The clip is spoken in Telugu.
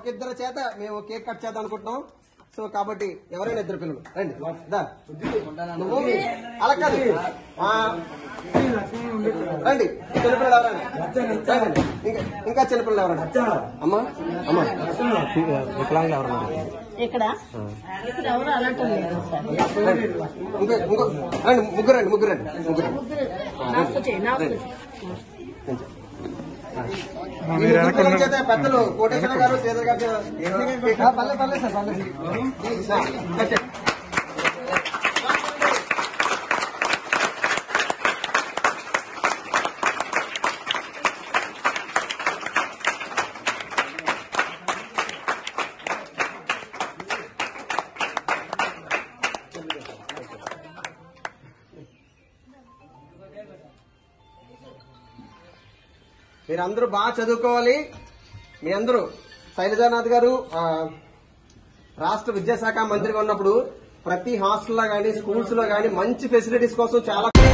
ఒక ఇద్దరు చేత మేము కేక్ కట్ చేద్దాం అనుకుంటున్నాం సో కాబట్టి ఎవరైనా ఇద్దరు పిల్లలు రండి దా. నువ్వు అలా కాదు ఆ, రండి చిన్నపిల్లలు ఎవరండి రండి. ఇంకా ఇంకా చిన్నపిల్లలు ఎవరండి అమ్మా అమ్మా వికలాంగులు ఎవరన్నా ఇక్కడ ఇక్కడ ఎవరు అలాంటి లేదు సార్ ఇంకో ఇంకో రండి ముగ్గురు రండి ముగ్గురు రండి ముగ్గురు రండి. ముగ్గురు నాకు చేయి నాకు చేయి. ఈ ముగ్గురు పిల్లల చేత పెద్దలు కోటేశ్వర గారు శ్రీధర్ గారు పల్లె పల్లె సార్ పల్లె మీరందరూ బాగా చదువుకోవాలి మీ అందరూ శైలజానాథ్ గారు ఆ, రాష్ట్ర విద్యాశాఖ మంత్రిగా ఉన్నప్పుడు ప్రతి హాస్టల్లో గానీ స్కూల్స్ లో గానీ మంచి ఫెసిలిటీస్ కోసం చాలా